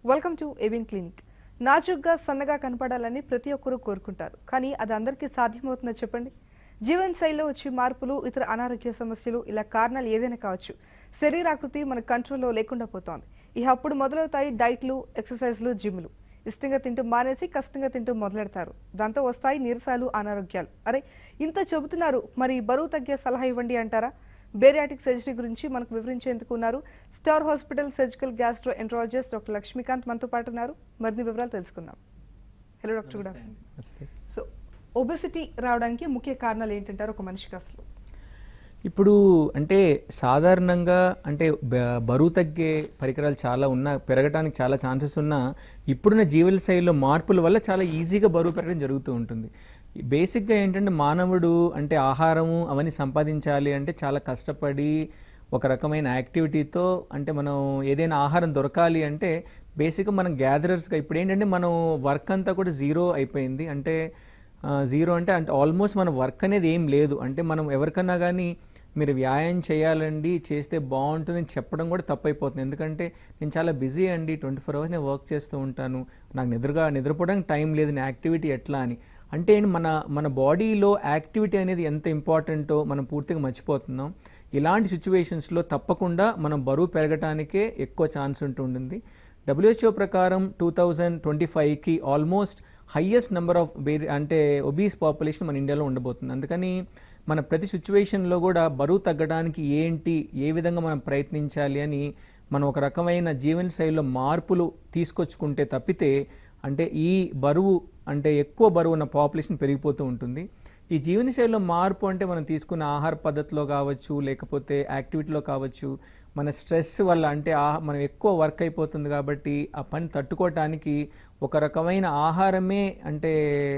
Welcome to Evin clinic నాజుగ్గా సన్నగా కనపడాలని ప్రతి ఒక్కరూ కోరుకుంటారు కానీ అది అందరికీ సాధ్యమవుతుందో చెప్పండి జీవన శైలిలో వచ్చే మార్పులు ఇతర అనారోగ్య సమస్యలు ఇలా కారణాలు ఏదైనా కావచ్చు శరీరాకృతి మన కంట్రోల్లో లేకుండా పోతోంది ఇక అప్పుడు మొదలవుతాయి డైట్లు ఎక్సర్సైజ్లు జిమ్లు ఇష్టంగా తింటూ మానేసి కష్టంగా తింటూ మొదలెడతారు దాంతో వస్తాయి నీరసాలు అనారోగ్యాలు అరే ఇంత చెబుతున్నారు మరి బరువు తగ్గే సలహా ఇవ్వండి అంటారా బేరియాటిక్ సర్జరీ గురించి మనకు వివరించేందుకు ఉన్నారు star hospital surgical gastroenterologist doctor Lakshmikanth మనతో పాటు ఉన్నారు మరిన్ని వివరాలు తెలుసుకుందాం హలో డాక్టర్ గుడ్ ఆఫ్టర్నూన్ నమస్తే సో ఒబెసిటీ రావడానికి ముఖ్య కారణాలు ఏంటంటారు ఒక మనిషికి అసలు ఇప్పుడు అంటే సాధారణంగా అంటే బ- బరువు తగ్గే పరికరాలు చాలా ఉన్నా పెరగడానికి చాలా ఛాన్సెస్ ఉన్నా ఇప్పుడున్న జీవన శైలిలో మార్పుల వల్ల చాలా ఈజీగా బరువు పెరగడం జరుగుతూ ఉంటుంది బేసిక్గా ఏంటంటే మానవుడు అంటే ఆహారము అవన్నీ సంపాదించాలి అంటే చాలా కష్టపడి ఒక రకమైన యాక్టివిటీతో అంటే మనం ఏదైనా ఆహారం దొరకాలి అంటే బేసిక్గా మనం గ్యాదరర్స్గా ఇప్పుడు ఏంటంటే మనం వర్క్ అంతా కూడా జీరో అయిపోయింది అంటే జీరో అంటే అంటే ఆల్మోస్ట్ మన వర్క్ అనేది ఏం లేదు అంటే మనం ఎవరికన్నా కానీ మీరు వ్యాయామం చేయాలండి చేస్తే బాగుంటుంది అని చెప్పడం కూడా తప్పైపోతుంది ఎందుకంటే నేను చాలా బిజీ అండి ట్వంటీ ఫోర్ అవర్స్ నేను వర్క్ చేస్తూ ఉంటాను నాకు నిద్రగా నిద్రపోవడానికి టైం లేదు నా యాక్టివిటీ ఎట్లా అని అంటే ఏంటి మన మన బాడీలో యాక్టివిటీ అనేది ఎంత ఇంపార్టెంటో మనం పూర్తిగా మర్చిపోతున్నాం ఇలాంటి సిచ్యువేషన్స్లో తప్పకుండా మనం బరువు పెరగటానికే ఎక్కువ ఛాన్స్ ఉంటుంటుంది డబ్ల్యూహెచ్ఓ ప్రకారం టూ థౌజండ్ ట్వంటీ ఫైవ్కి ఆల్మోస్ట్ హయ్యెస్ట్ నెంబర్ ఆఫ్ బేరి అంటే ఒబీస్ పాపులేషన్ మన ఇండియాలో ఉండబోతుంది అందుకని మన ప్రతి సిచ్యువేషన్లో కూడా బరువు తగ్గడానికి ఏంటి ఏ విధంగా మనం ప్రయత్నించాలి అని మనం ఒక రకమైన జీవన శైలిలో మార్పులు తీసుకొచ్చుకుంటే తప్పితే అంటే ఈ బరువు అంటే ఎక్కువ బరువు ఉన్న పాపులేషన్ పెరిగిపోతూ ఉంటుంది ఈ జీవనశైలిలో మార్పు అంటే మనం తీసుకున్న ఆహార పద్ధతిలో కావచ్చు లేకపోతే యాక్టివిటీలో కావచ్చు మన స్ట్రెస్ వల్ల అంటే ఆహా మనం ఎక్కువ వర్క్ అయిపోతుంది కాబట్టి ఆ పని తట్టుకోవటానికి ఒక రకమైన ఆహారమే అంటే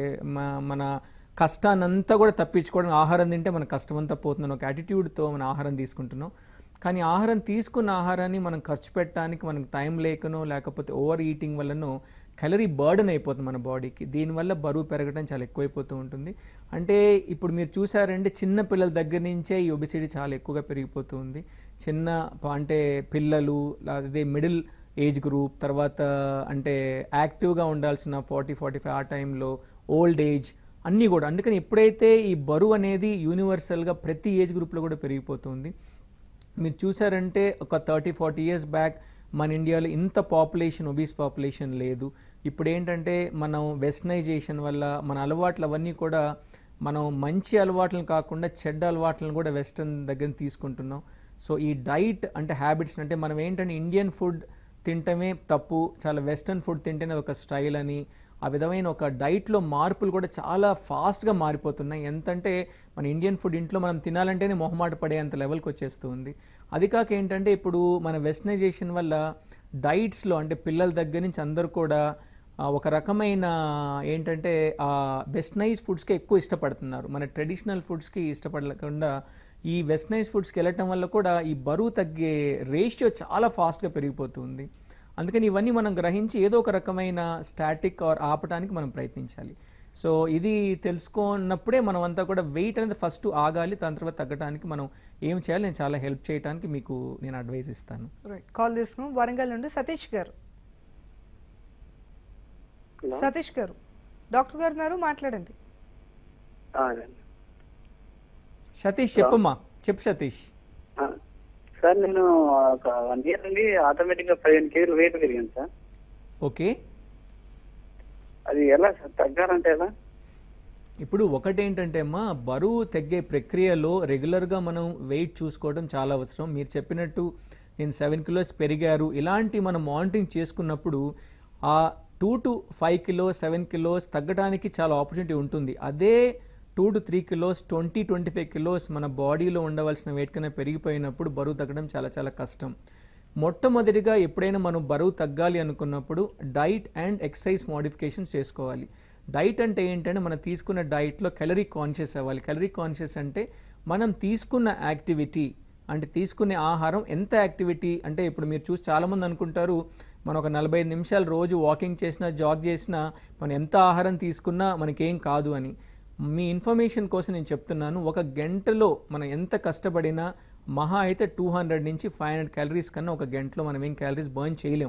మ- మన కష్టాన్నంతా కూడా తప్పించుకోవడం ఆహారం తింటే మన కష్టం అంతా పోతుందని ఒక యాటిట్యూడ్తో మన ఆహారం తీసుకుంటున్నాం కానీ ఆహారం తీసుకున్న ఆహారాన్ని మనం ఖర్చు పెట్టడానికి మనకు టైం లేకనో లేకపోతే ఓవర్ ఈటింగ్ వల్లనో క్యాలరీ బర్డన్ అయిపోతుంది మన బాడీకి దీనివల్ల బరువు పెరగడం చాలా ఎక్కువైపోతూ ఉంటుంది అంటే ఇప్పుడు మీరు చూసారంటే చిన్న పిల్లల దగ్గర నుంచే ఈ ఒబిసిటీ చాలా ఎక్కువగా పెరిగిపోతూ ఉంది చిన్న ప- అంటే పిల్లలు అదే మిడిల్ ఏజ్ గ్రూప్ తర్వాత అంటే యాక్టివ్గా ఉండాల్సిన ఫార్టీ ఫార్టీ ఫైవ్ ఆ టైంలో ఓల్డ్ ఏజ్ అన్నీ కూడా అందుకని ఎప్పుడైతే ఈ బరువు అనేది యూనివర్సల్గా ప్రతి ఏజ్ గ్రూప్లో కూడా పెరిగిపోతుంది మీరు చూసారంటే ఒక థర్టీ ఫార్టీ ఇయర్స్ బ్యాక్ మన ఇండియాలో ఇంత పాపులేషన్ ఒబీస్ పాపులేషన్ లేదు ఇప్పుడు ఏంటంటే మనం వెస్టర్నైజేషన్ వల్ల మన అలవాట్లు అవన్నీ కూడా మనం మంచి అలవాట్లను కాకుండా చెడ్డ అలవాట్లను కూడా వెస్టర్న్ దగ్గర తీసుకుంటున్నాం సో ఈ డైట్ అంటే హ్యాబిట్స్ అంటే మనం ఏంటంటే ఇండియన్ ఫుడ్ తింటమే తప్పు చాలా వెస్టర్న్ ఫుడ్ తింటేనే ఒక స్టైల్ అని ఆ విధమైన ఒక డైట్లో మార్పులు కూడా చాలా ఫాస్ట్గా మారిపోతున్నాయి ఎంతంటే మన ఇండియన్ ఫుడ్ ఇంట్లో మనం తినాలంటేనే మొహమాట పడేంత లెవెల్కి వచ్చేస్తుంది అది కాక ఏంటంటే ఇప్పుడు మన వెస్టర్నైజేషన్ వల్ల డైట్స్లో అంటే పిల్లల దగ్గర నుంచి అందరూ కూడా ఆ, ఒక రకమైన ఏంటంటే ఆ వెస్టర్నైజ్ ఫుడ్స్కి ఎక్కువ ఇష్టపడుతున్నారు మన ట్రెడిషనల్ ఫుడ్స్కి ఇష్టపడకుండా ఈ వెస్టర్నైజ్ ఫుడ్స్కి వెళ్ళటం వల్ల కూడా ఈ బరువు తగ్గే రేషియో చాలా ఫాస్ట్గా పెరిగిపోతుంది అందుకని ఇవన్నీ మనం గ్రహించి ఏదో ఒక రకమైన స్టాటిక్ ఆర్ ఆపటానికి మనం ప్రయత్నించాలి సో ఇది తెలుసుకున్నప్పుడే మనం అంతా కూడా వెయిట్ అనేది ఫస్ట్ ఆగాలి దాని తర్వాత తగ్గడానికి మనం ఏం చేయాలి నేను చాలా హెల్ప్ చేయడానికి మీకు నేను అడ్వైస్ ఇస్తాను రైట్ కాల్ తీసుకున్నాం వరంగల్ నుండి సతీష్ గారు హలో సతీష్ గారు డాక్టర్ గారు ఉన్నారు మాట్లాడండి ఆ, సతీష్ చెప్పమ్మా చెప్పు సతీష్ ఆ, సార్ నేను ఒక వన్ ఇయర్ నుండి ఆటోమేటిక్ గా పదిహేను కేజీలు వెయిట్ పెరిగాను సార్ ఓకే అది ఎలా సార్ తగ్గాలంటే ఎలా ఇప్పుడు ఒకటేంటంటే అమ్మా బరువు తగ్గే ప్రక్రియలో రెగ్యులర్గా మనం వెయిట్ చూసుకోవడం చాలా అవసరం మీరు చెప్పినట్టు నేను సెవెన్ కిలోస్ పెరిగారు ఇలాంటి మనం మానిటరింగ్ చేసుకున్నప్పుడు ఆ two to five kilos seven kilos తగ్గడానికి చాలా ఆపర్చునిటీ ఉంటుంది అదే two to three kilos twenty twenty five kilos మన బాడీలో ఉండవలసిన వెయిట్ కన్నా పెరిగిపోయినప్పుడు బరువు తగ్గడం చాలా చాలా కష్టం మొట్టమొదటిగా ఎప్పుడైనా మనం బరువు తగ్గాలి అనుకున్నప్పుడు డైట్ అండ్ ఎక్సర్సైజ్ మోడిఫికేషన్స్ చేసుకోవాలి డైట్ అంటే ఏంటంటే మనం తీసుకున్న డైట్లో క్యాలరీ కాన్షియస్ అవ్వాలి క్యాలరీ కాన్షియస్ అంటే మనం తీసుకున్న యాక్టివిటీ అంటే తీసుకునే ఆహారం ఎంత యాక్టివిటీ అంటే ఇప్పుడు మీరు చూసి చాలామంది అనుకుంటారు మనం ఒక నలభై ఐదు నిమిషాలు రోజు వాకింగ్ చేసినా జాగ్ చేసినా మనం ఎంత ఆహారం తీసుకున్నా మనకేం కాదు అని మీ ఇన్ఫర్మేషన్ కోసం నేను చెప్తున్నాను ఒక గంటలో మనం ఎంత కష్టపడినా మహా అయితే టూ హండ్రెడ్ నుంచి ఫైవ్ హండ్రెడ్ క్యాలరీస్ కన్నా ఒక గంటలో మనం ఏం క్యాలరీస్ బర్న్ చేయలేం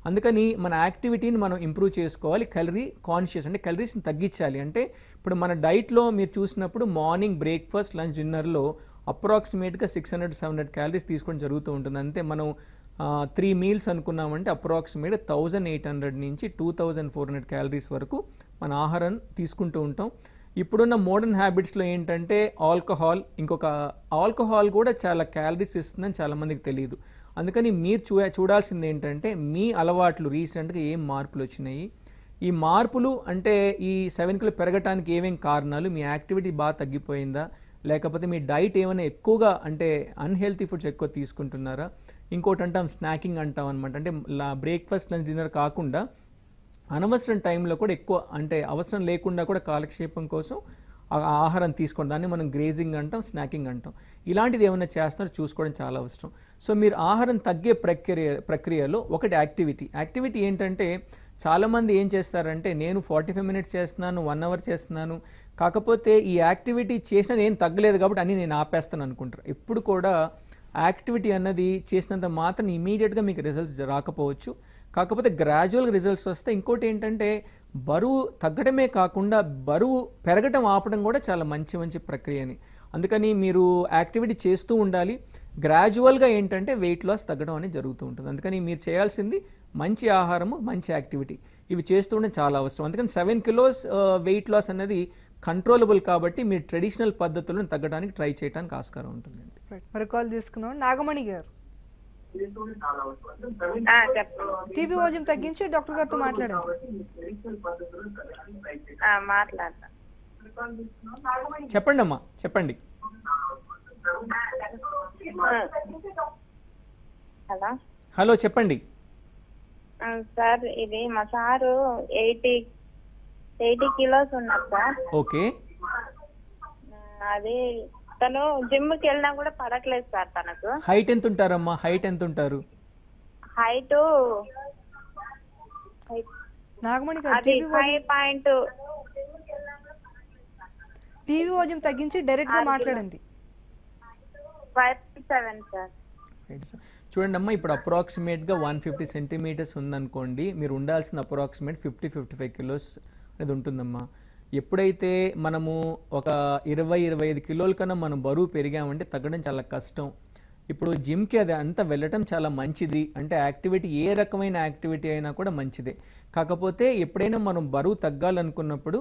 అందుకని మన యాక్టివిటీని మనం ఇంప్రూవ్ చేసుకోవాలి కలరీ కాన్షియస్ అంటే కలరీస్ని తగ్గించాలి అంటే ఇప్పుడు మన డైట్లో మీరు చూసినప్పుడు మార్నింగ్ బ్రేక్ఫాస్ట్ లంచ్ డిన్నర్లో అప్రాక్సిమేట్గా six hundred seven hundred calories తీసుకోవడం జరుగుతూ ఉంటుంది అంతే మనం త్రీ మీల్స్ అనుకున్నామంటే అప్రాక్సిమేట్ థౌజండ్ ఎయిట్ హండ్రెడ్ నుంచి two thousand four hundred calories వరకు మన ఆహారం తీసుకుంటూ ఉంటాం ఇప్పుడున్న మోడర్న్ హ్యాబిట్స్లో ఏంటంటే ఆల్కహాల్ ఇంకొక ఆల్కహాల్ కూడా చాలా క్యాలరీస్ ఇస్తుందని చాలామందికి తెలియదు అందుకని మీరు చూ చూడాల్సింది ఏంటంటే మీ అలవాట్లు రీసెంట్గా ఏం మార్పులు వచ్చినాయి ఈ మార్పులు అంటే ఈ సెవెన్ కిలో పెరగటానికి ఏమేం కారణాలు మీ యాక్టివిటీ బాగా తగ్గిపోయిందా లేకపోతే మీ డైట్ ఏమైనా ఎక్కువగా అంటే అన్హెల్తీ ఫుడ్స్ ఎక్కువ తీసుకుంటున్నారా ఇంకోటి అంటాం స్నాకింగ్ అంటాం అనమాట అంటే బ్రేక్ఫాస్ట్ లంచ్ డిన్నర్ కాకుండా అనవసరం టైంలో కూడా ఎక్కువ అంటే అవసరం లేకుండా కూడా కాలక్షేపం కోసం ఆ ఆహారం తీసుకోండి దాన్ని మనం గ్రేజింగ్ అంటాం స్నాకింగ్ అంటాం ఇలాంటిది ఏమైనా చేస్తున్నారో చూసుకోవడం చాలా అవసరం సో మీరు ఆహారం తగ్గే ప్రక్రియ ప్రక్రియలో ఒకటి యాక్టివిటీ యాక్టివిటీ ఏంటంటే చాలామంది ఏం చేస్తారంటే నేను ఫార్టీ ఫైవ్ మినిట్స్ చేస్తున్నాను వన్ అవర్ చేస్తున్నాను కాకపోతే ఈ యాక్టివిటీ చేసినా ఏం తగ్గలేదు కాబట్టి అన్నీ నేను ఆపేస్తాను అనుకుంటారు ఎప్పుడు కూడా యాక్టివిటీ అన్నది చేసినంత మాత్రం ఇమీడియట్గా మీకు రిజల్ట్స్ రాకపోవచ్చు కాకపోతే గ్రాడ్యువల్ రిజల్ట్స్ వస్తే ఇంకోటి ఏంటంటే బరువు తగ్గడమే కాకుండా బరువు పెరగటం ఆపడం కూడా చాలా మంచి మంచి ప్రక్రియని అందుకని మీరు యాక్టివిటీ చేస్తూ ఉండాలి గ్రాడ్యువల్గా ఏంటంటే వెయిట్ లాస్ తగ్గడం అనేది జరుగుతూ ఉంటుంది అందుకని మీరు చేయాల్సింది మంచి ఆహారము మంచి యాక్టివిటీ ఇవి చేస్తూ ఉండడం చాలా అవసరం అందుకని సెవెన్ కిలోస్ వెయిట్ లాస్ అనేది కంట్రోలబుల్ కాబట్టి మీరు ట్రెడిషనల్ పద్ధతులను తగ్గడానికి ట్రై చేయడానికి ఆస్కారం ఉంటుందండి రైట్ మరి కాల్ తీసుకుందాం నాగమణి గారు ఆ, చెప్పండి టీవీ వాల్యూమ్ తగ్గించి డాక్టర్ గారితో మాట్లాడండి ఆ, మాట్లాడతా చెప్పండి అమ్మా చెప్పండి హలో హలో చెప్పండి ఆ, సార్ ఇది మా సారు ఎయిటీ ఎయిటీ కిలోస్ ఉన్నారు సార్ ఓకే ఆ, అది తను జిమ్ కి వెళ్ళినా కూడా పడట్లేదు సార్ తనకు హైట్ ఎంత ఉంటారమ్మా హైట్ ఎంత ఉంటారు హైట్ నాగమణి గారు అది TV five point TV volume తగ్గించి డైరెక్ట్ గా మాట్లాడండి five seven sir right sir చూడండి అమ్మా ఇప్పుడు అప్రాక్సిమేట్గా వన్ ఫిఫ్టీ సెంటీమీటర్స్ ఉందనుకోండి మీరు ఉండాల్సిన approximate fifty fifty five kilos అనేది ఉంటుందమ్మా ఎప్పుడైతే మనము ఒక ఇరవై ఇరవై ఐదు కిలోల కన్నా మనం బరువు పెరిగామంటే తగ్గడం చాలా కష్టం ఇప్పుడు జిమ్కి అది అంతా వెళ్ళటం చాలా మంచిది అంటే యాక్టివిటీ ఏ రకమైన యాక్టివిటీ అయినా కూడా మంచిదే కాకపోతే ఎప్పుడైనా మనం బరువు తగ్గాలనుకున్నప్పుడు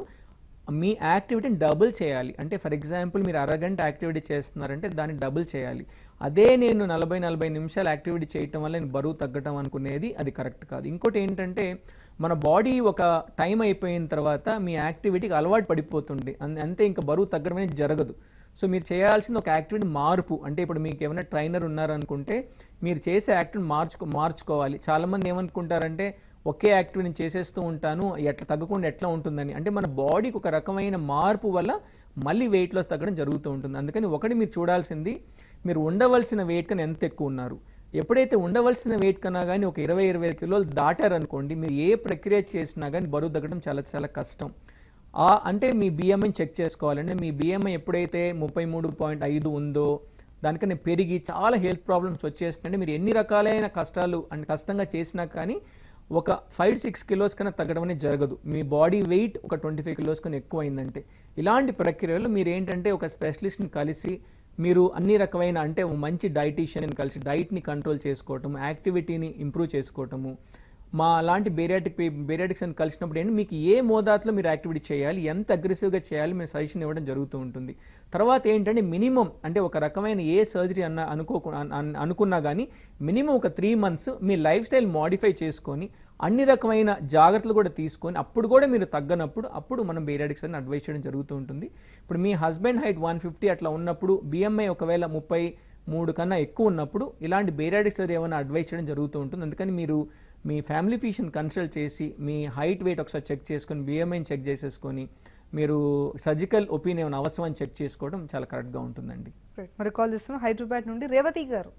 మీ యాక్టివిటీని డబుల్ చేయాలి అంటే ఫర్ ఎగ్జాంపుల్ మీరు అరగంట యాక్టివిటీ చేస్తున్నారంటే దాన్ని డబుల్ చేయాలి అదే నేను నలభై నలభై నిమిషాలు యాక్టివిటీ చేయటం వల్ల నేను బరువు తగ్గటం అనుకునేది అది కరెక్ట్ కాదు ఇంకోటి ఏంటంటే మన బాడీ ఒక టైం అయిపోయిన తర్వాత మీ యాక్టివిటీకి అలవాటు పడిపోతుంది అన్- అంతే ఇంకా బరువు తగ్గడం అనేది జరగదు సో మీరు చేయాల్సింది ఒక యాక్టివిటీ మార్పు అంటే ఇప్పుడు మీకు ఏమైనా ట్రైనర్ ఉన్నారనుకుంటే మీరు చేసే యాక్టివిటీ మార్చుకో మార్చుకోవాలి చాలామంది ఏమనుకుంటారంటే ఒకే యాక్టివిటీ నేను చేసేస్తూ ఉంటాను ఎట్లా తగ్గకుండా ఎట్లా ఉంటుందని అంటే మన బాడీకి ఒక రకమైన మార్పు వల్ల మళ్ళీ వెయిట్ లాస్ తగ్గడం జరుగుతూ ఉంటుంది అందుకని ఒకటి మీరు చూడాల్సింది మీరు ఉండవలసిన వెయిట్ కన్నా ఎంత ఎక్కువ ఉన్నారు ఎప్పుడైతే ఉండవలసిన వెయిట్ కన్నా కానీ ఒక ఇరవై ఇరవై ఐదు కిలోలు దాటారనుకోండి మీరు ఏ ప్రక్రియ చేసినా కానీ బరువు తగ్గడం చాలా చాలా కష్టం ఆ అంటే మీ బిఎంఐని చెక్ చేసుకోవాలంటే మీ బిఎంఐ ఎప్పుడైతే ముప్పై మూడు పాయింట్ ఐదు ఉందో దానికన్నా పెరిగి చాలా హెల్త్ ప్రాబ్లమ్స్ వచ్చేస్తుంటే మీరు ఎన్ని రకాలైన కష్టాలు అండ్ కష్టంగా చేసినా కానీ ఒక ఫైవ్ సిక్స్ కిలోస్ కన్నా తగ్గడం అనేది జరగదు మీ బాడీ వెయిట్ ఒక ట్వంటీ ఫైవ్ కిలోస్ కన్నా ఎక్కువ అయిందంటే ఇలాంటి ప్రక్రియలో మీరు ఏంటంటే ఒక స్పెషలిస్ట్ని కలిసి మీరు అన్ని రకమైన అంటే ఒక మంచి డైటీషియన్ని కలిసి డైట్ని కంట్రోల్ చేసుకోవటము యాక్టివిటీని ఇంప్రూవ్ చేసుకోవటము మా లాంటి బేరియాటిక్ బేరియాటిక్స్ అని కలిసినప్పుడు ఏంటి మీకు ఏ మోతాదులో మీరు యాక్టివిటీ చేయాలి ఎంత అగ్రెసివ్గా చేయాలి మీరు సజెషన్ ఇవ్వడం జరుగుతూ ఉంటుంది తర్వాత ఏంటంటే మినిమం అంటే ఒక రకమైన ఏ సర్జరీ అన్న అనుకోకు అన్- అన్- అనుకున్నా కానీ మినిమం ఒక త్రీ మంత్స్ మీ లైఫ్ స్టైల్ మాడిఫై చేసుకొని అన్ని రకమైన జాగ్రత్తలు కూడా తీసుకొని అప్పుడు కూడా మీరు తగ్గనప్పుడు అప్పుడు మనం బేరియాటిక్స్ అని అడ్వైస్ చేయడం జరుగుతూ ఉంటుంది ఇప్పుడు మీ హస్బెండ్ హైట్ వన్ ఫిఫ్టీ అట్లా ఉన్నప్పుడు బిఎంఐ ఒకవేళ ముప్పై మూడు కన్నా ఎక్కువ ఉన్నప్పుడు ఇలాంటి బేరియాటిక్ సర్జరీ ఏమైనా అడ్వైస్ చేయడం జరుగుతూ ఉంటుంది అందుకని మీరు మీ ఫ్యామిలీ ఫిజిషియన్ కన్సల్ట్ చేసి మీ హైట్ వెయిట్ ఒకసారి చెక్ చేసుకొని బిఎంఐని చెక్ చేసేసుకొని మీరు సర్జికల్ ఒపీనియన్ ఏమైనా అవసరం అని చెక్ చేసుకోవడం చాలా కరెక్ట్గా ఉంటుందండి రైట్ మరి కాల్ చేస్తున్నాం హైదరాబాద్ నుండి రేవతి గారు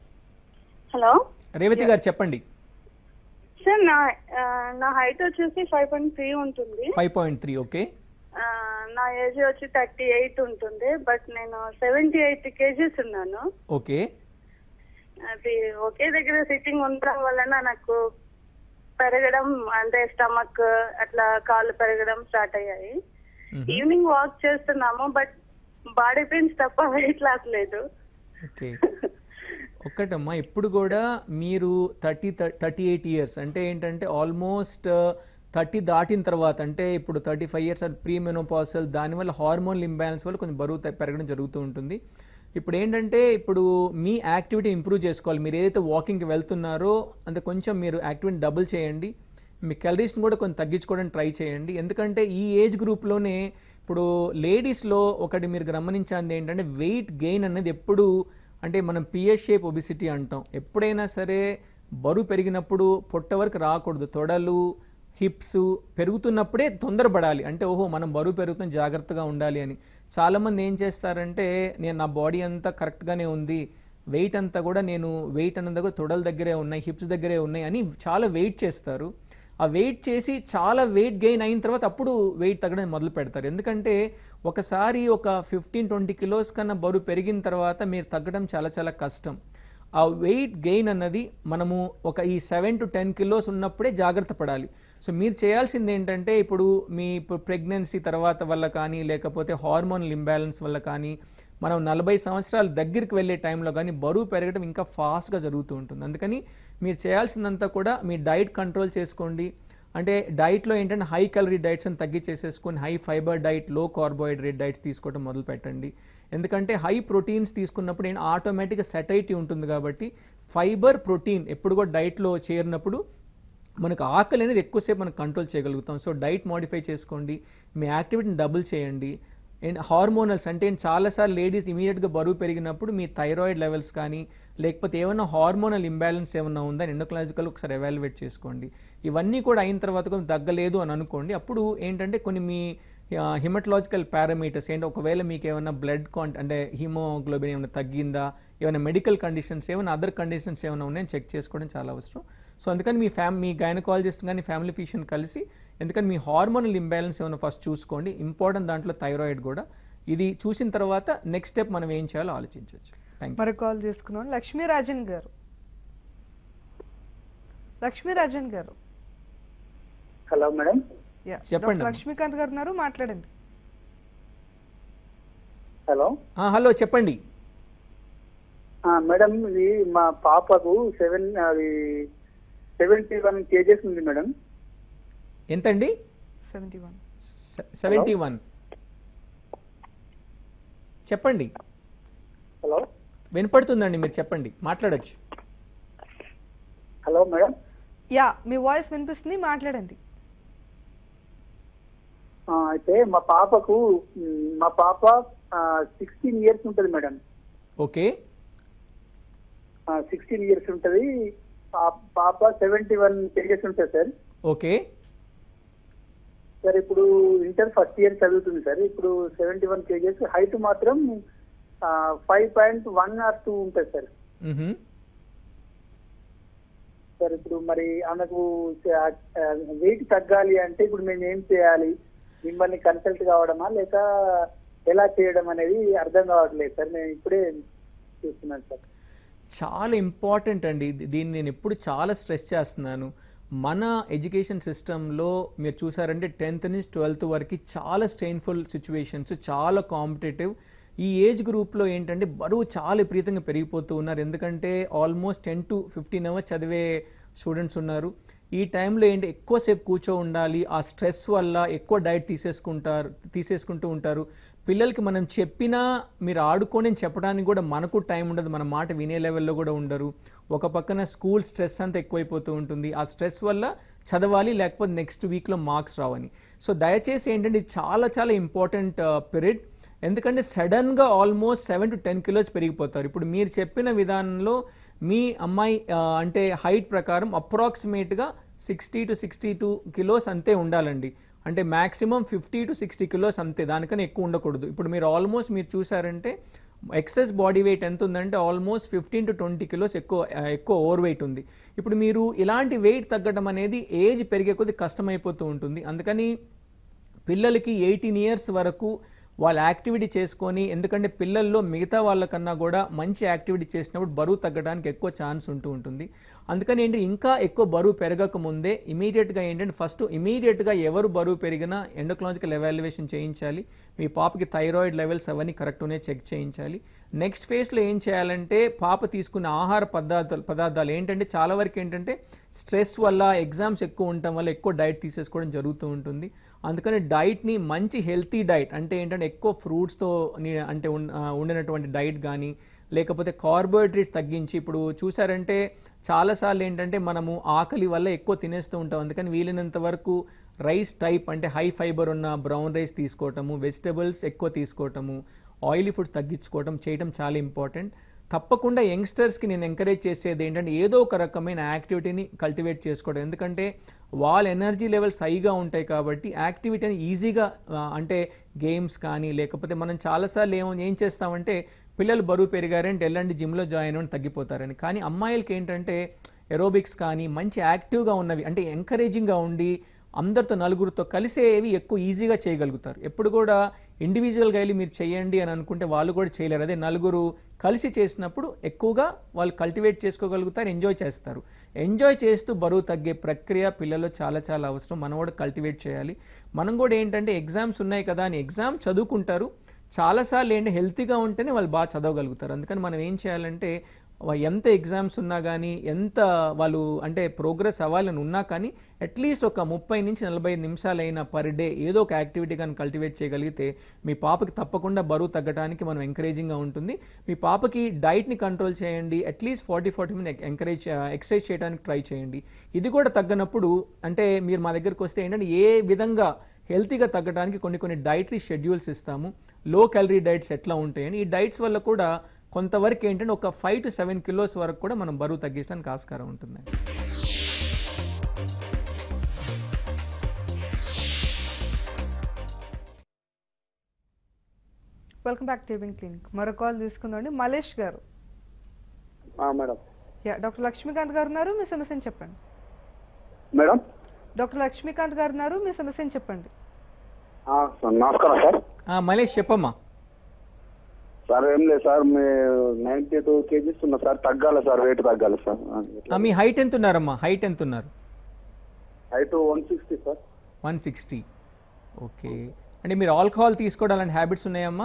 హలో రేవతి గారు చెప్పండి సార్ నా ఆ, నా హైట్ వచ్చేసి ఫైవ్ పాయింట్ త్రీ ఉంటుంది ఫైవ్ పాయింట్ త్రీ ఓకే ఆ, నా ఏజ్ వచ్చి థర్టీ ఎయిట్ ఉంటుంది బట్ నేను సెవెంటీ ఎయిట్ కేజీస్ ఉన్నాను ఓకే అది ఒకే దగ్గర సిట్టింగ్ ఉండడం వలన నాకు పెరగడం అంటే స్టమక్ అట్లా కాళ్ళు పెరగడం స్టార్ట్ అయ్యాయి ఈవినింగ్ వాక్ చేస్తున్నాము బట్ బాడీ పెయిన్స్ తప్ప వెయిట్ లాస్ లేదు ఓకే ఒక్కటమ్మా ఇప్పుడు కూడా మీరు థర్టీ థర్టీ ఎయిట్ ఇయర్స్ అంటే ఏంటంటే ఆల్మోస్ట్ థర్టీ దాటిన తర్వాత అంటే ఇప్పుడు thirty five years premenopausal దానివల్ల హార్మోన్ ఇంబ్యాలెన్స్ వల్ల కొంచెం బరువు త- పెరగడం జరుగుతూ ఉంటుంది ఇప్పుడు ఏంటంటే ఇప్పుడు మీ యాక్టివిటీ ఇంప్రూవ్ చేసుకోవాలి మీరు ఏదైతే వాకింగ్కి వెళ్తున్నారో అంటే కొంచెం మీరు యాక్టివిటీ డబుల్ చేయండి మీ క్యాలరీస్ని కూడా కొంచెం తగ్గించుకోవడానికి ట్రై చేయండి ఎందుకంటే ఈ ఏజ్ గ్రూప్లోనే ఇప్పుడు లేడీస్లో ఒకటి మీరు గమనించాలి ఏంటంటే వెయిట్ గెయిన్ అనేది ఎప్పుడు అంటే మనం పిఎస్ షేప్ ఒబిసిటీ అంటాం ఎప్పుడైనా సరే బరువు పెరిగినప్పుడు పొట్ట వరకు రాకూడదు తొడలు హిప్స్ పెరుగుతున్నప్పుడే తొందరపడాలి అంటే ఓహో మనం బరువు పెరుగుతున్న జాగ్రత్తగా ఉండాలి అని చాలామంది ఏం చేస్తారంటే నేను నా బాడీ అంతా కరెక్ట్గానే ఉంది వెయిట్ అంతా కూడా నేను వెయిట్ అన్నది కూడా తొడల దగ్గరే ఉన్నాయి హిప్స్ దగ్గరే ఉన్నాయి అని చాలా వెయిట్ చేస్తారు ఆ వెయిట్ చేసి చాలా వెయిట్ గెయిన్ అయిన తర్వాత అప్పుడు వెయిట్ తగ్గడం మొదలు పెడతారు ఎందుకంటే ఒకసారి ఒక ఫిఫ్టీన్ ట్వంటీ కిలోస్ కన్నా బరువు పెరిగిన తర్వాత మీరు తగ్గడం చాలా చాలా కష్టం ఆ వెయిట్ గెయిన్ అన్నది మనము ఒక ఈ సెవెన్ టు టెన్ కిలోస్ ఉన్నప్పుడే జాగ్రత్త పడాలి సో మీరు చేయాల్సింది ఏంటంటే ఇప్పుడు మీ ప్రెగ్నెన్సీ తర్వాత వల్ల కానీ లేకపోతే హార్మోనల్ ఇంబ్యాలెన్స్ వల్ల కానీ మనం నలభై సంవత్సరాల దగ్గరికి వెళ్ళే టైంలో కానీ బరువు పెరగడం ఇంకా ఫాస్ట్గా జరుగుతూ ఉంటుంది అందుకని మీరు చేయాల్సిందంతా కూడా మీ డైట్ కంట్రోల్ చేసుకోండి అంటే డైట్లో ఏంటంటే హై క్యాలరీ డైట్స్ అని తగ్గించేసేసుకొని high fibre diet low carbohydrate diets తీసుకోవడం మొదలు పెట్టండి ఎందుకంటే హై ప్రోటీన్స్ తీసుకున్నప్పుడు ఏంటి ఆటోమేటిక్గా సెటైటీ ఉంటుంది కాబట్టి ఫైబర్ ప్రోటీన్ ఎప్పుడు కూడా డైట్లో చేరినప్పుడు మనకు ఆకలి అనేది ఎక్కువసేపు మనం కంట్రోల్ చేయగలుగుతాం సో డైట్ మాడిఫై చేసుకోండి మీ యాక్టివిటీని డబుల్ చేయండి అండ్ హార్మోనల్స్ అంటే ఏంటి చాలాసార్లు లేడీస్ ఇమీడియట్గా బరువు పెరిగినప్పుడు మీ థైరాయిడ్ లెవెల్స్ కానీ లేకపోతే ఏమైనా హార్మోనల్ ఇంబ్యాలెన్స్ ఏమైనా ఉందా ఎండోక్లాజికల్ ఒకసారి ఎవాల్యుయేట్ చేసుకోండి ఇవన్నీ కూడా అయిన తర్వాత కొంచెం తగ్గలేదు అని అనుకోండి అప్పుడు ఏంటంటే కొన్ని మీ హిమటలాజికల్ పారామీటర్స్ ఏంటి ఒకవేళ మీకు ఏమైనా బ్లడ్ కాంట్ అంటే హిమోగ్లోబిన్ ఏమైనా తగ్గిందా ఏమైనా మెడికల్ కండిషన్స్ ఏమైనా అదర్ కండిషన్స్ ఏమైనా ఉన్నాయని చెక్ చేసుకోవడం చాలా అవసరం సో అందుకని మీ ఫ్యామ్ మీ గైనకాలజిస్ట్ కానీ ఫ్యామిలీ ఫిజిషియన్ కలిసి ఎందుకని మీ హార్మోనల్ ఇంబ్యాలెన్స్ ఏమైనా ఫస్ట్ చూసుకోండి ఇంపార్టెంట్ దాంట్లో థైరాయిడ్ కూడా ఇది చూసిన తర్వాత నెక్స్ట్ స్టెప్ మనం ఏం చేయాలో ఆలోచించవచ్చు థ్యాంక్ మరో కాల్ తీసుకున్నాం లక్ష్మీరాజన్ garu Lakshmirajan garu hello madam yeah, చెప్పండి డాక్టర్ అమ్మా. లక్ష్మీకాంత్ గారు ఉన్నారు మాట్లాడండి హలో హలో చెప్పండి ఆ, మేడం ఇది మా పాపకు సెవెన్ అది సెవెంటీ వన్ కేజెస్ ఉంది మేడం ఎంతండి సెవెంటీ వన్ సెవెంటీ వన్ చెప్పండి హలో వినపడుతుందండి మీరు చెప్పండి మాట్లాడొచ్చు హలో మేడం యా మీ వాయిస్ వినిపిస్తుంది మాట్లాడండి ఆ, అయితే మా పాపకు మ్, మా పాప సిక్స్టీన్ ఇయర్స్ ఉంటుంది మేడం ఓకే సిక్స్టీన్ ఇయర్స్ ఉంటుంది పా- పాప సెవెంటీ వన్ కేజెస్ ఉంటుంది సార్ ఓకే సార్ ఇప్పుడు ఇంటర్ ఫస్ట్ ఇయర్ చదువుతుంది సార్ ఇప్పుడు సెవెంటీ వన్ కేజెస్ హైట్ మాత్రం five point one or two ఉంటుంది సార్ మ్హూ. సార్ ఇప్పుడు మరి ఆమెకు వెయిట్ తగ్గాలి అంటే ఇప్పుడు మేము ఏం చేయాలి మిమ్మల్ని కన్సల్ట్ కావడమా లేక ఎలా చేయడం అనేది అర్థం కావట్లేదు సార్ నేను ఇప్పుడే చూస్తున్నాను సార్ చాలా ఇంపార్టెంట్ అండి ఇది- దీన్ని నేను ఎప్పుడు చాలా స్ట్రెస్ చేస్తున్నాను మన ఎడ్యుకేషన్ సిస్టంలో మీరు చూసారంటే టెన్త్ నుంచి ట్వెల్త్ వరకు చాలా స్ట్రెయిన్ఫుల్ సిచ్యువేషన్స్ చాలా కాంపిటేటివ్ ఈ ఏజ్ గ్రూప్లో ఏంటంటే బరువు చాలా విపరీతంగా పెరిగిపోతూ ఉన్నారు ఎందుకంటే almost ten to fifteen hours చదివే స్టూడెంట్స్ ఉన్నారు ఈ టైంలో ఏంటి ఎక్కువసేపు కూర్చో ఉండాలి ఆ స్ట్రెస్ వల్ల ఎక్కువ డైట్ తీసేసుకుంటారు తీసేసుకుంటూ ఉంటారు పిల్లలకి మనం చెప్పినా మీరు ఆడుకొని అని చెప్పడానికి కూడా మనకు టైం ఉండదు మన మాట వినే లెవెల్లో కూడా ఉండరు ఒక పక్కన స్కూల్ స్ట్రెస్ అంతా ఎక్కువైపోతూ ఉంటుంది ఆ స్ట్రెస్ వల్ల చదవాలి లేకపోతే నెక్స్ట్ వీక్లో మార్క్స్ రావని సో దయచేసి ఏంటంటే ఇది చాలా చాలా ఇంపార్టెంట్ పీరియడ్ ఎందుకంటే సడన్గా almost seven to ten kilos పెరిగిపోతారు ఇప్పుడు మీరు చెప్పిన విధానంలో మీ అమ్మాయి ఆ, అంటే హైట్ ప్రకారం అప్రాక్సిమేట్గా sixty to sixty two kilos అంతే ఉండాలండి అంటే maximum fifty to sixty kilos అంతే దానికన్నా ఎక్కువ ఉండకూడదు ఇప్పుడు మీరు ఆల్మోస్ట్ మీరు చూసారంటే ఎక్సెస్ బాడీ వెయిట్ ఎంత ఉందంటే almost fifteen to twenty kilos ఎక్కువ ఆ, ఎక్కువ ఓవర్ వెయిట్ ఉంది ఇప్పుడు మీరు ఇలాంటి వెయిట్ తగ్గడం అనేది ఏజ్ పెరిగే కొద్దీ కష్టమైపోతూ ఉంటుంది అందుకని పిల్లలకి ఎయిటీన్ ఇయర్స్ వరకు వాళ్ళ యాక్టివిటీ చేసుకొని ఎందుకంటే పిల్లల్లో మిగతా వాళ్ళకన్నా కూడా మంచి యాక్టివిటీ చేసినప్పుడు బరువు తగ్గడానికి ఎక్కువ ఛాన్స్ ఉంటూ ఉంటుంది అందుకని ఏంటి ఇంకా ఎక్కువ బరువు పెరగక ముందే ఇమీడియట్గా ఏంటంటే ఫస్ట్ ఇమీడియట్గా ఎవరు బరువు పెరిగినా ఎండోక్లాజికల్ ఎవాల్యుయేషన్ చేయించాలి మీ పాపకి థైరాయిడ్ లెవెల్స్ అవన్నీ కరెక్ట్ ఉన్నాయి చెక్ చేయించాలి నెక్స్ట్ ఫేజ్లో ఏం చేయాలంటే పాప తీసుకున్న ఆహార పదార్థాలు పదార్థాలు ఏంటంటే చాలా వరకు ఏంటంటే స్ట్రెస్ వల్ల ఎగ్జామ్స్ ఎక్కువ ఉండటం వల్ల ఎక్కువ డైట్ తీసేసుకోవడం జరుగుతూ ఉంటుంది అందుకని డైట్ని మంచి హెల్తీ డైట్ అంటే ఏంటంటే ఎక్కువ ఫ్రూట్స్తో అంటే ఉన్- ఆ, ఉండినటువంటి డైట్ కానీ లేకపోతే కార్బోహైడ్రేట్స్ తగ్గించి ఇప్పుడు చూసారంటే చాలాసార్లు ఏంటంటే మనము ఆకలి వల్ల ఎక్కువ తినేస్తూ ఉంటాం అందుకని వీలైనంత వరకు రైస్ టైప్ అంటే హై ఫైబర్ ఉన్న బ్రౌన్ రైస్ తీసుకోవటము వెజిటబుల్స్ ఎక్కువ తీసుకోవటము ఆయిలీ ఫుడ్స్ తగ్గించుకోవటం చేయటం చాలా ఇంపార్టెంట్ తప్పకుండా యంగ్స్టర్స్కి నేను ఎంకరేజ్ చేసేది ఏంటంటే ఏదో ఒక రకమైన యాక్టివిటీని కల్టివేట్ చేసుకోవడం ఎందుకంటే వాళ్ళ ఎనర్జీ లెవెల్స్ హైగా ఉంటాయి కాబట్టి యాక్టివిటీని ఈజీగా ఆ, అంటే గేమ్స్ కానీ లేకపోతే మనం చాలాసార్లు ఏమో ఏం చేస్తామంటే పిల్లలు బరువు పెరిగారంటే వెళ్ళండి జిమ్లో జాయిన్ అవ్వండి తగ్గిపోతారని కానీ అమ్మాయిలకి ఏంటంటే ఎరోబిక్స్ కానీ మంచి యాక్టివ్గా ఉన్నవి అంటే ఎంకరేజింగ్గా ఉండి అందరితో నలుగురితో కలిసేవి ఎక్కువ ఈజీగా చేయగలుగుతారు ఎప్పుడు కూడా ఇండివిజువల్గా వెళ్ళి మీరు చేయండి అని అనుకుంటే వాళ్ళు కూడా చేయలేరు అదే నలుగురు కలిసి చేసినప్పుడు ఎక్కువగా వాళ్ళు కల్టివేట్ చేసుకోగలుగుతారు ఎంజాయ్ చేస్తారు ఎంజాయ్ చేస్తూ బరువు తగ్గే ప్రక్రియ పిల్లల్లో చాలా చాలా అవసరం మనం కూడా కల్టివేట్ చేయాలి మనం కూడా ఏంటంటే ఎగ్జామ్స్ ఉన్నాయి కదా అని ఎగ్జామ్ చదువుకుంటారు చాలాసార్లు ఏంటి హెల్తీగా ఉంటేనే వాళ్ళు బాగా చదవగలుగుతారు అందుకని మనం ఏం చేయాలంటే వా- ఎంత ఎగ్జామ్స్ ఉన్నా కానీ ఎంత వాళ్ళు అంటే ప్రోగ్రెస్ అవ్వాలని ఉన్నా కానీ అట్లీస్ట్ ఒక ముప్పై నుంచి నలభై నిమిషాలైనా పర్ డే ఏదో ఒక యాక్టివిటీ కానీ కల్టివేట్ చేయగలిగితే మీ పాపకి తప్పకుండా బరువు తగ్గడానికి మనం ఎంకరేజింగ్గా ఉంటుంది మీ పాపకి డైట్ని కంట్రోల్ చేయండి at least forty forty minute encourage exercise చేయడానికి ట్రై చేయండి ఇది కూడా తగ్గనప్పుడు అంటే మీరు మా దగ్గరికి వస్తే ఏంటంటే ఏ విధంగా హెల్తీగా తగ్గడానికి కొన్ని కొన్ని డైటరీ షెడ్యూల్స్ ఇస్తాము లో క్యాలరీ డైట్స్ ఎట్లా ఉంటాయని ఈ డైట్స్ వల్ల కూడా కొంతవరకు ఏంటంటే ఒక ఫైవ్ టు సెవెన్ కిలోస్ వరకు కూడా మనం బరువు తగ్గించడానికి ఆస్కారం ఉంటుంది వెల్కమ్ బ్యాక్ టీవింగ్ క్లినిక్ మరో కాల్ తీసుకుందండి మలేష్ గారు మేడం యా డాక్టర్ లక్ష్మీకాంత్ గారు ఉన్నారు మీ సమస్యను చెప్పండి మేడం డాక్టర్ లక్ష్మీకాంత్ గారు ఉన్నారు మీ సమస్యను చెప్పండి నమస్కారం సార్ ఆ, మలేష్ చెప్పమ్మా సార్ ఏం లేదు సార్ మీ నైన్టీ టూ కేజీస్ ఉన్నా సార్ తగ్గాలి సార్ వెయిట్ తగ్గాలి సార్ ఆ, మీ హైట్ ఎంత ఉన్నారమ్మా హైట్ ఎంత ఉన్నారు height one sixty sir one sixty okay అంటే మీరు ఆల్కహాల్ తీసుకోవడం అలాంటి హ్యాబిట్స్ ఉన్నాయమ్మా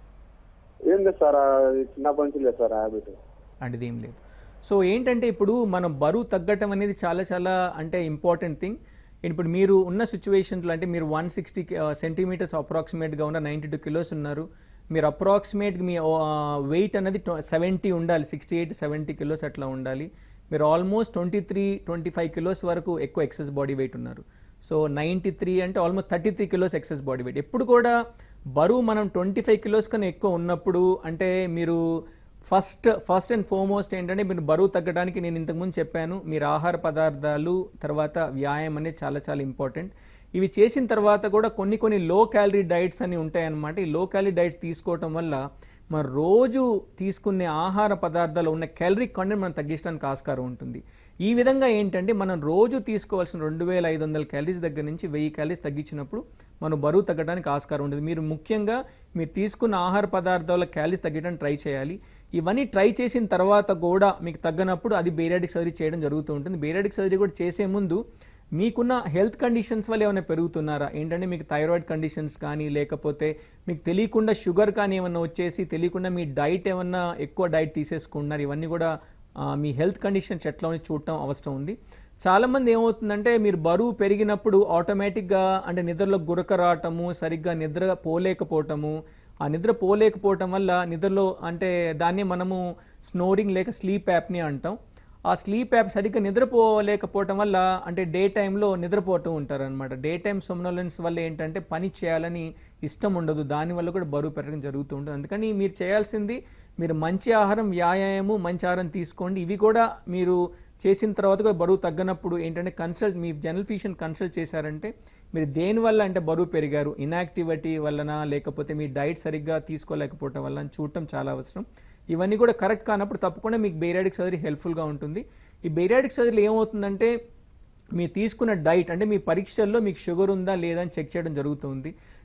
ఏం లేదు సార్ అది చిన్నప్పటి నుంచి లేదు సార్ హ్యాబిట్ అలాంటిది ఏం లేదు సో ఏంటంటే ఇప్పుడు మనం బరువు తగ్గటం అనేది చాలా చాలా అంటే ఇంపార్టెంట్ థింగ్ ఇప్పుడు మీరు ఉన్న సిచ్యువేషన్లో అంటే మీరు వన్ సిక్స్టీ సెంటీమీటర్స్ అప్రాక్సిమేట్గా ఉన్న నైంటీ టూ కిలోస్ ఉన్నారు మీరు అప్రాక్సిమేట్ మీ వెయిట్ అనేది సెవెంటీ ఉండాలి సిక్స్టీ ఎయిట్ సెవెంటీ కిలోస్ అట్లా ఉండాలి మీరు almost twenty three twenty five kilos వరకు ఎక్కువ ఎక్సెస్ బాడీ వెయిట్ ఉన్నారు సో నైంటీ త్రీ అంటే almost thirty three kilos excess body weight ఎప్పుడు కూడా బరువు మనం ట్వంటీ ఫైవ్ కిలోస్ కన్నా ఎక్కువ ఉన్నప్పుడు అంటే మీరు ఫస్ట్ ఫస్ట్ అండ్ ఫార్మోస్ట్ ఏంటంటే మీరు బరువు తగ్గడానికి నేను ఇంతకుముందు చెప్పాను మీరు ఆహార పదార్థాలు తర్వాత వ్యాయామం అనేది చాలా చాలా ఇంపార్టెంట్ ఇవి చేసిన తర్వాత కూడా కొన్ని కొన్ని లో క్యాలరీ డైట్స్ అని ఉంటాయన్నమాట ఈ లో క్యాలరీ డైట్స్ తీసుకోవటం వల్ల మన రోజు తీసుకునే ఆహార పదార్థాలు ఉన్న క్యాలరీ కంటెంట్ మనం తగ్గించడానికి ఆస్కారం ఉంటుంది ఈ విధంగా ఏంటంటే మనం రోజు తీసుకోవాల్సిన రెండు వేల ఐదు వందల క్యాలరీస్ దగ్గర నుంచి వెయ్యి క్యాలరీస్ తగ్గించినప్పుడు మనం బరువు తగ్గడానికి ఆస్కారం ఉంటుంది మీరు ముఖ్యంగా మీరు తీసుకున్న ఆహార పదార్థాల క్యాలరీస్ తగ్గడానికి ట్రై చేయాలి ఇవన్నీ ట్రై చేసిన తర్వాత కూడా మీకు తగ్గనప్పుడు అది బేరాడిక్ సర్జరీ చేయడం జరుగుతూ ఉంటుంది బేరాడిక్ సర్జరీ కూడా చేసే ముందు మీకున్న హెల్త్ కండిషన్స్ వల్ల ఏమైనా పెరుగుతున్నారా ఏంటంటే మీకు థైరాయిడ్ కండిషన్స్ కానీ లేకపోతే మీకు తెలియకుండా షుగర్ కానీ ఏమన్నా వచ్చేసి తెలియకుండా మీ డైట్ ఏమన్నా ఎక్కువ డైట్ తీసేసుకుంటున్నారు ఇవన్నీ కూడా ఆ, మీ హెల్త్ కండిషన్స్ ఎట్లా ఉంది చూడటం అవసరం ఉంది చాలామంది ఏమవుతుందంటే మీరు బరువు పెరిగినప్పుడు ఆటోమేటిక్గా అంటే నిద్రలో గురక రావటము సరిగ్గా నిద్ర పోలేకపోవటము ఆ నిద్ర పోలేకపోవటం వల్ల నిద్రలో అంటే దాన్ని మనము స్నోరింగ్ లేక స్లీప్ యాప్ని అంటాం ఆ స్లీప్ యాప్ సరిగ్గా నిద్రపోలేకపోవటం వల్ల అంటే డే టైంలో నిద్రపోతూ ఉంటారు అనమాట డే టైం సొమ్నోలెన్స్ వల్ల ఏంటంటే పని చేయాలని ఇష్టం ఉండదు దానివల్ల కూడా బరువు పెరగడం జరుగుతూ ఉంటుంది అందుకని మీరు చేయాల్సింది మీరు మంచి ఆహారం వ్యాయామము మంచి ఆహారం తీసుకోండి ఇవి కూడా మీరు చేసిన తర్వాత కూడా బరువు తగ్గనప్పుడు ఏంటంటే కన్సల్ట్ మీ జనరల్ ఫిజిషియన్ కన్సల్ట్ చేశారంటే మీరు దేనివల్ల అంటే బరువు పెరిగారు ఇన్యాక్టివిటీ వలన లేకపోతే మీ డైట్ సరిగ్గా తీసుకోలేకపోవటం వల్ల అని చూడటం చాలా అవసరం ఇవన్నీ కూడా కరెక్ట్ కానప్పుడు తప్పకుండా మీకు బేరాడిక్ సర్జరీ హెల్ప్ఫుల్గా ఉంటుంది ఈ బేరాడిక్ సర్జరీలో ఏమవుతుందంటే మీరు తీసుకున్న డైట్ అంటే మీ పరీక్షల్లో మీకు షుగర్ ఉందా లేదా అని చెక్ చేయడం జరుగుతుంది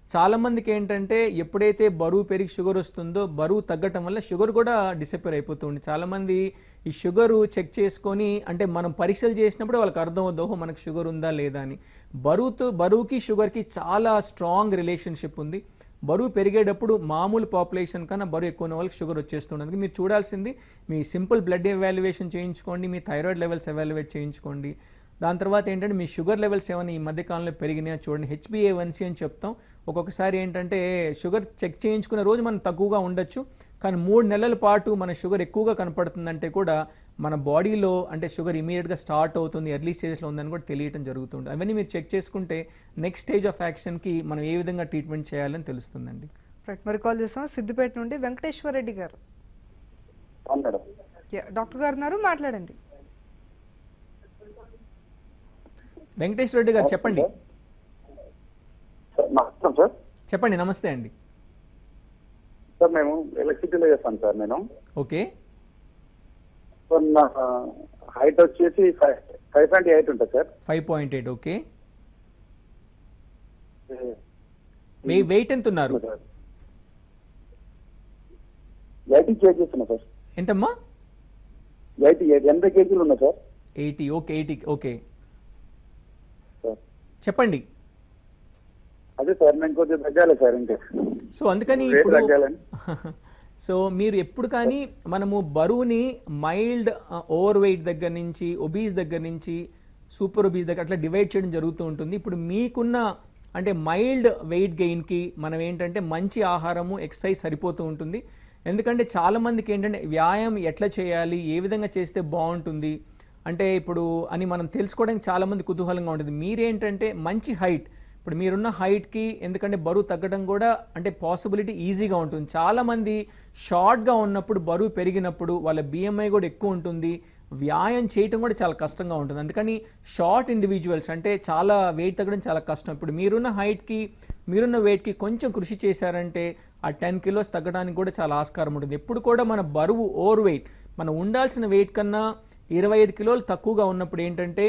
చాలా మందికి ఏంటంటే ఎప్పుడైతే బరువు పెరిగి షుగర్ వస్తుందో బరువు తగ్గటం వల్ల షుగర్ కూడా డిసప్పేర్ అయిపోతుంది చాలా మంది ఈ షుగర్ చెక్ చేసుకొని అంటే మనం పరీక్షలు చేసినప్పుడు వాళ్ళకి అర్థం అవుతుంది ఓహో మనకు షుగర్ ఉందా లేదా అని బరువుతో బరువుకి షుగర్కి చాలా స్ట్రాంగ్ రిలేషన్షిప్ ఉంది బరువు పెరిగేటప్పుడు మామూలు పాపులేషన్ కన్నా బరువు ఎక్కువ ఉన్న వాళ్ళకి షుగర్ వచ్చేస్తుంది అందుకే మీరు చూడాల్సింది మీ సింపుల్ బ్లడ్ ఎవాల్యుయేషన్ చేయించుకోండి మీ థైరాయిడ్ లెవెల్స్ ఎవాల్యుయేట్ చేయించుకోండి దాని తర్వాత ఏంటంటే మీ షుగర్ లెవెల్స్ ఏమైనా ఈ మధ్య కాలంలో పెరిగినాయో చూడండి హెచ్బిఏ వన్సీ అని చెప్తాం ఒక్కొక్కసారి ఏంటంటే షుగర్ చెక్ చేయించుకునే రోజు మనం తక్కువగా ఉండొచ్చు కానీ మూడు నెలల పాటు మన షుగర్ ఎక్కువగా కనపడుతుందంటే కూడా మన బాడీలో అంటే షుగర్ ఇమీడియట్గా స్టార్ట్ అవుతుంది ఎర్లీ స్టేజ్లో ఉందని కూడా తెలియటం జరుగుతుంది అవన్నీ మీరు చెక్ చేసుకుంటే నెక్స్ట్ స్టేజ్ ఆఫ్ యాక్షన్కి మనం ఏ విధంగా ట్రీట్మెంట్ చేయాలని తెలుస్తుందండి రైట్ మరి కాల్ చేస్తాం సిద్దిపేట నుండి వెంకటేశ్వర రెడ్డి గారు అవును మేడం యా, డాక్టర్ గారు ఉన్నారు మాట్లాడండి వెంకటేశ్వర రెడ్డి గారు చెప్పండి సార్ నమస్కారం సార్ చెప్పండి నమస్తే అండి సార్ మేము ఎలక్ట్రిసిటీలో చేస్తాను సార్ నేను ఓకే సార్ నా హైట్ వచ్చేసి ఫైవ్ ఫైవ్ పాయింట్ ఎయిట్ ఉంటుంది sir five point eight okay weigh- weight ఎంత ఉన్నారు ఎయిటీ కేజీస్ ఉన్నా సార్ ఎంతమ్మా ఎయిటీ ఎనభై కేజీలు ఉన్నా sir eighty okay eighty okay sir చెప్పండి అదే సార్ నేను కొద్దిగా తగ్గాలి సార్ ఇంకా సో అందుకని రేట్ ఇప్పుడు తగ్గాలని సో మీరు ఎప్పుడు కానీ మనము బరువుని మైల్డ్ ఓవర్ వెయిట్ దగ్గర నుంచి ఒబీస్ దగ్గర నుంచి సూపర్ ఒబీస్ దగ్గర అట్లా డివైడ్ చేయడం జరుగుతూ ఉంటుంది ఇప్పుడు మీకున్న అంటే మైల్డ్ వెయిట్ గెయిన్కి మనం ఏంటంటే మంచి ఆహారము ఎక్సర్సైజ్ సరిపోతూ ఉంటుంది ఎందుకంటే చాలా మందికి ఏంటంటే వ్యాయామం ఎట్లా చేయాలి ఏ విధంగా చేస్తే బాగుంటుంది అంటే ఇప్పుడు అని మనం తెలుసుకోవడానికి చాలా మంది కుతూహలంగా ఉంటుంది మీరేంటంటే మంచి హైట్ ఇప్పుడు మీరున్న హైట్కి ఎందుకంటే బరువు తగ్గడం కూడా అంటే పాసిబిలిటీ ఈజీగా ఉంటుంది చాలామంది షార్ట్గా ఉన్నప్పుడు బరువు పెరిగినప్పుడు వాళ్ళ బిఎంఐ కూడా ఎక్కువ ఉంటుంది వ్యాయామం చేయటం కూడా చాలా కష్టంగా ఉంటుంది అందుకని షార్ట్ ఇండివిజువల్స్ అంటే చాలా వెయిట్ తగ్గడం చాలా కష్టం ఇప్పుడు మీరున్న హైట్కి మీరున్న వెయిట్కి కొంచెం కృషి చేశారంటే ఆ టెన్ కిలోస్ తగ్గడానికి కూడా చాలా ఆస్కారం ఉంటుంది ఎప్పుడు కూడా మన బరువు ఓవర్ వెయిట్ మనం ఉండాల్సిన వెయిట్ కన్నా ఇరవై ఐదు కిలోలు తక్కువగా ఉన్నప్పుడు ఏంటంటే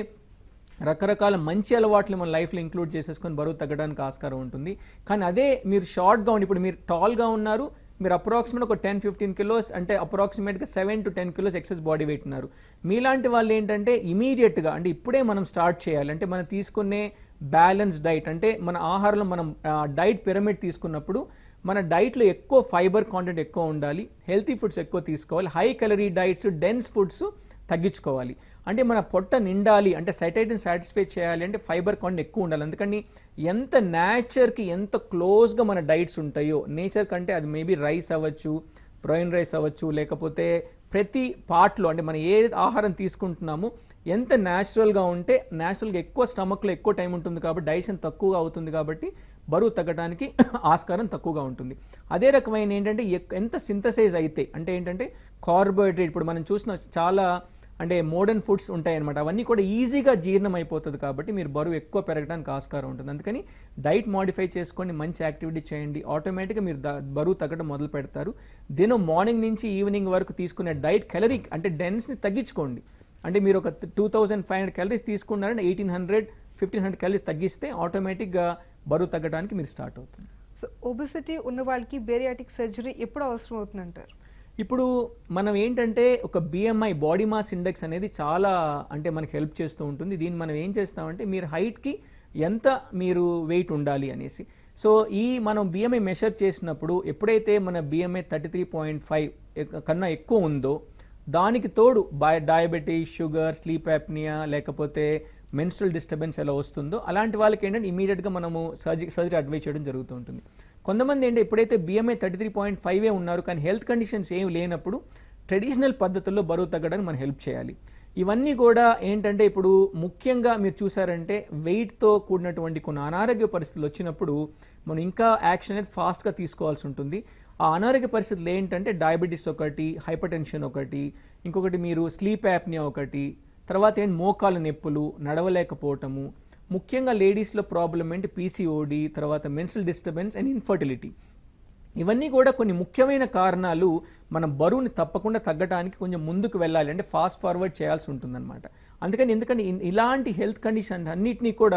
రకరకాల మంచి అలవాట్లు మన లైఫ్లో ఇంక్లూడ్ చేసేసుకొని బరువు తగ్గడానికి ఆస్కారం ఉంటుంది కానీ అదే మీరు షార్ట్గా ఉండి ఇప్పుడు మీరు టాల్గా ఉన్నారు మీరు అప్రాక్సిమేట్ ఒక టెన్ ఫిఫ్టీన్ కిలోస్ అంటే అప్రాక్సిమేట్గా seven to ten kilos excess body weight ఉన్నారు మీలాంటి వాళ్ళు ఏంటంటే ఇమీడియట్గా అంటే ఇప్పుడే మనం స్టార్ట్ చేయాలి అంటే మనం తీసుకునే బ్యాలెన్స్ డైట్ అంటే మన ఆహారంలో మనం డైట్ పిరమిడ్ తీసుకున్నప్పుడు మన డైట్లో ఎక్కువ ఫైబర్ కాంటెంట్ ఎక్కువ ఉండాలి హెల్తీ ఫుడ్స్ ఎక్కువ తీసుకోవాలి high calorie diets dense foods తగ్గించుకోవాలి అంటే మన పొట్ట నిండాలి అంటే సైటైట్ని సాటిస్ఫై చేయాలి అంటే ఫైబర్ కాంటెంట్ ఎక్కువ ఉండాలి అందుకని ఎంత నేచర్కి ఎంత క్లోజ్గా మన డైట్స్ ఉంటాయో నేచర్ కంటే అది మేబీ రైస్ అవ్వచ్చు బ్రౌన్ రైస్ అవ్వచ్చు లేకపోతే ప్రతి పార్ట్లో అంటే మనం ఏ ఆహారం తీసుకుంటున్నామో ఎంత న్యాచురల్గా ఉంటే న్యాచురల్గా ఎక్కువ స్టమక్లో ఎక్కువ టైం ఉంటుంది కాబట్టి డైజెషన్ తక్కువగా అవుతుంది కాబట్టి బరువు తగ్గడానికి ఆస్కారం తక్కువగా ఉంటుంది అదే రకమైన ఏంటంటే ఎక్- ఎంత సింథసైజ్ అయితే అంటే ఏంటంటే కార్బోహైడ్రేట్ ఇప్పుడు మనం చూసిన చాలా అంటే మోడర్న్ ఫుడ్స్ ఉంటాయన్నమాట అవన్నీ కూడా ఈజీగా జీర్ణం అయిపోతుంది కాబట్టి మీరు బరువు ఎక్కువ పెరగడానికి ఆస్కారం ఉంటుంది అందుకని డైట్ మాడిఫై చేసుకోండి మంచి యాక్టివిటీ చేయండి ఆటోమేటిక్గా మీరు ద- బరువు తగ్గడం మొదలు పెడతారు దినం మార్నింగ్ నుంచి ఈవినింగ్ వరకు తీసుకునే డైట్ కెలరీ అంటే డెన్స్ని తగ్గించుకోండి అంటే మీరు ఒక two thousand five hundred calories తీసుకున్నారంటే eighteen hundred fifteen hundred calories తగ్గిస్తే ఆటోమేటిక్గా బరువు తగ్గడానికి మీరు స్టార్ట్ అవుతుంది సో ఒబిసిటీ ఉన్న వాళ్ళకి బేరియాటిక్ సర్జరీ ఎప్పుడు అవసరం అవుతుందంటారు ఇప్పుడు మనం ఏంటంటే ఒక బిఎంఐ బాడీ మాస్ ఇండెక్స్ అనేది చాలా అంటే మనకి హెల్ప్ చేస్తూ ఉంటుంది దీన్ని మనం ఏం చేస్తామంటే మీరు హైట్కి ఎంత మీరు వెయిట్ ఉండాలి అనేసి సో ఈ మనం బిఎంఐ మెషర్ చేసినప్పుడు ఎప్పుడైతే మన BMI thirty three point five కన్నా ఎక్కువ ఉందో దానికి తోడు by diabetes sugar sleep apnoea లేకపోతే మెన్స్ట్రల్ డిస్టర్బెన్స్ ఎలా వస్తుందో అలాంటి వాళ్ళకి ఏంటంటే ఇమీడియట్గా మనము సర్జరీ సర్జరీ అడ్వైస్ చేయడం జరుగుతూ ఉంటుంది కొంతమంది ఏంటి ఎప్పుడైతే బిఎంఐ థర్టీ త్రీ పాయింట్ ఫైవే ఉన్నారు కానీ హెల్త్ కండిషన్స్ ఏమి లేనప్పుడు ట్రెడిషనల్ పద్ధతుల్లో బరువు తగ్గడానికి మనం హెల్ప్ చేయాలి ఇవన్నీ కూడా ఏంటంటే ఇప్పుడు ముఖ్యంగా మీరు చూసారంటే వెయిట్తో కూడినటువంటి కొన్ని అనారోగ్య పరిస్థితులు వచ్చినప్పుడు మనం ఇంకా యాక్షన్ అనేది ఫాస్ట్గా తీసుకోవాల్సి ఉంటుంది ఆ అనారోగ్య పరిస్థితులు ఏంటంటే డయాబెటీస్ ఒకటి హైపర్ టెన్షన్ ఒకటి ఇంకొకటి మీరు స్లీప్ యాప్నియా ఒకటి తర్వాత ఏంటి మోకాలు నొప్పులు నడవలేకపోవటము ముఖ్యంగా లేడీస్లో ప్రాబ్లం ఏంటి పీసీఓడి తర్వాత మెన్స్ట్రల్ డిస్టర్బెన్స్ అండ్ ఇన్ఫర్టిలిటీ ఇవన్నీ కూడా కొన్ని ముఖ్యమైన కారణాలు మన బరువుని తప్పకుండా తగ్గడానికి కొంచెం ముందుకు వెళ్ళాలి అంటే ఫాస్ట్ ఫార్వర్డ్ చేయాల్సి ఉంటుందన్నమాట అందుకని ఎందుకంటే ఇన్- ఇలాంటి హెల్త్ కండిషన్ అన్నిటినీ కూడా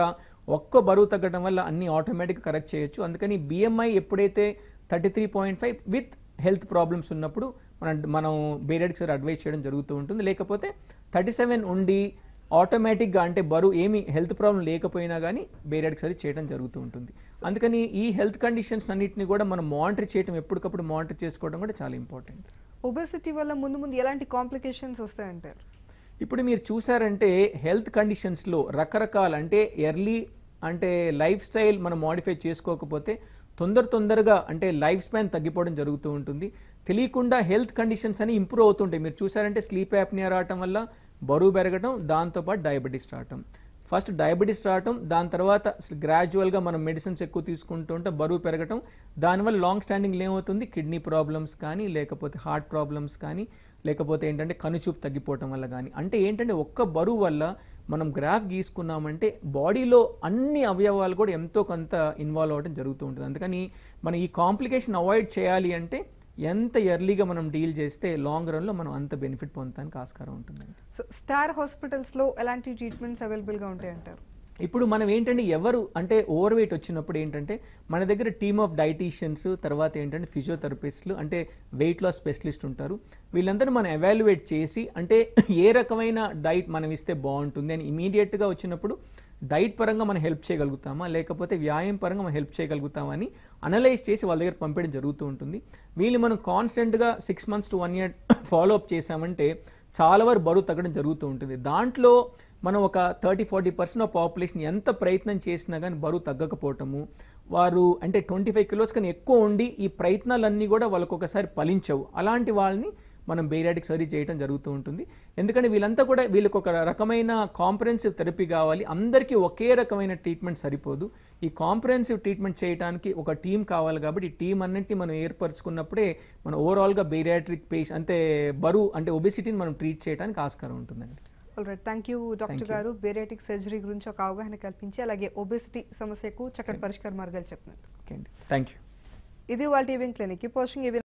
ఒక్క బరువు తగ్గడం వల్ల అన్ని ఆటోమేటిక్ కరెక్ట్ చేయొచ్చు అందుకని బిఎంఐ ఎప్పుడైతే thirty three point five with health problems ఉన్నప్పుడు మనం మనం బేరెడ్కి సార్ అడ్వైస్ చేయడం జరుగుతూ ఉంటుంది లేకపోతే థర్టీ సెవెన్ ఉండి ఆటోమేటిక్గా అంటే బరువు ఏమి హెల్త్ ప్రాబ్లం లేకపోయినా కానీ బేరెడ్కి సరి చేయడం జరుగుతూ ఉంటుంది అందుకని ఈ హెల్త్ కండిషన్స్ అన్నిటిని కూడా మనం మానిటర్ చేయడం ఎప్పటికప్పుడు మానిటర్ చేసుకోవడం కూడా చాలా ఇంపార్టెంట్ ఒబెసిటీ వల్ల ముందు ముందు ఎలాంటి కాంప్లికేషన్స్ వస్తాయంటారు ఇప్పుడు మీరు చూసారంటే హెల్త్ కండిషన్స్లో రకరకాల అంటే ఎర్లీ అంటే లైఫ్ స్టైల్ మనం మాడిఫై చేసుకోకపోతే తొందర తొందరగా అంటే లైఫ్ స్పాన్ తగ్గిపోవడం జరుగుతూ ఉంటుంది తెలియకుండా హెల్త్ కండిషన్స్ అని ఇంప్రూవ్ అవుతుంటాయి మీరు చూసారంటే స్లీప్ యాప్నియా రావటం వల్ల బరువు పెరగడం దాంతోపాటు డయాబెటీస్ రావటం ఫస్ట్ డయాబెటీస్ రావటం దాని తర్వాత గ్రాడ్యువల్గా మనం మెడిసిన్స్ ఎక్కువ తీసుకుంటూ ఉంటే బరువు పెరగటం దానివల్ల లాంగ్ స్టాండింగ్ ఏమవుతుంది కిడ్నీ ప్రాబ్లమ్స్ కానీ లేకపోతే హార్ట్ ప్రాబ్లమ్స్ కానీ లేకపోతే ఏంటంటే కనుచూపు తగ్గిపోవటం వల్ల కానీ అంటే ఏంటంటే ఒక్క బరువు వల్ల మనం గ్రాఫ్ గీసుకున్నామంటే బాడీలో అన్ని అవయవాలు కూడా ఎంతో కొంత ఇన్వాల్వ్ అవ్వడం జరుగుతూ ఉంటుంది అందుకని మనం ఈ కాంప్లికేషన్ అవాయిడ్ చేయాలి అంటే ఎంత ఎర్లీగా మనం డీల్ చేస్తే లాంగ్ రన్లో మనం అంత బెనిఫిట్ పొందడానికి ఆస్కారం ఉంటుందండి సో స్టార్ హాస్పిటల్స్లో ఎలాంటి ట్రీట్మెంట్స్ అవైలబుల్గా ఉంటాయంటారు ఇప్పుడు మనం ఏంటంటే ఎవరు అంటే ఓవర్ వెయిట్ వచ్చినప్పుడు ఏంటంటే మన దగ్గర టీమ్ ఆఫ్ డైటీషియన్స్ తర్వాత ఏంటంటే ఫిజియోథెరపిస్టులు అంటే వెయిట్ లాస్ స్పెషలిస్ట్ ఉంటారు వీళ్ళందరూ మనం ఎవాల్యుయేట్ చేసి అంటే ఏ రకమైన డైట్ మనం ఇస్తే బాగుంటుంది అని ఇమీడియట్గా వచ్చినప్పుడు డైట్ పరంగా మనం హెల్ప్ చేయగలుగుతామా లేకపోతే వ్యాయామం పరంగా మనం హెల్ప్ చేయగలుగుతామా అని అనలైజ్ చేసి వాళ్ళ దగ్గర పంపించడం జరుగుతూ ఉంటుంది వీళ్ళు మనం కాన్స్టెంట్గా six months to one year follow up చేసామంటే చాలా వరకు బరువు తగ్గడం జరుగుతూ ఉంటుంది దాంట్లో మనం ఒక thirty forty percent of population ఎంత ప్రయత్నం చేసినా కానీ బరువు తగ్గకపోవటము వారు అంటే ట్వంటీ ఫైవ్ కిలోస్ కన్నా ఎక్కువ ఉండి ఈ ప్రయత్నాలన్నీ కూడా వాళ్ళకు ఒకసారి ఫలించవు అలాంటి వాళ్ళని మనం బేరియాటిక్ సర్జరీ చేయడం జరుగుతూ ఉంటుంది ఎందుకంటే వీళ్ళంతా కూడా వీళ్ళకి ఒక రకమైన కాంప్రహెన్సివ్ థెరపీ కావాలి అందరికీ ఒకే రకమైన ట్రీట్మెంట్ సరిపోదు ఈ కాంప్రహెన్సివ్ ట్రీట్మెంట్ చేయడానికి ఒక టీం కావాలి కాబట్టి ఈ టీం అన్నింటినీ మనం ఏర్పరచుకున్నప్పుడే మనం ఓవరాల్గా బేరియాట్రిక్ పేష్ అంటే బరువు అంటే ఒబిసిటీని మనం ట్రీట్ చేయడానికి ఆస్కారం ఉంటుందండి రైట్ థ్యాంక్ యూ డాక్టర్ గారు బేరియాటిక్ సర్జరీ గురించి ఒక అవగాహన కల్పించి అలాగే ఒబెసిటీ సమస్యకు చక్కటి పరిష్కార మార్గాలు చెప్పినారు ఓకే అండి థ్యాంక్ యూ ఇది వాళ్ళ ఈవింగ్ క్లినిక్ పోషింగ్ ఈవింగ్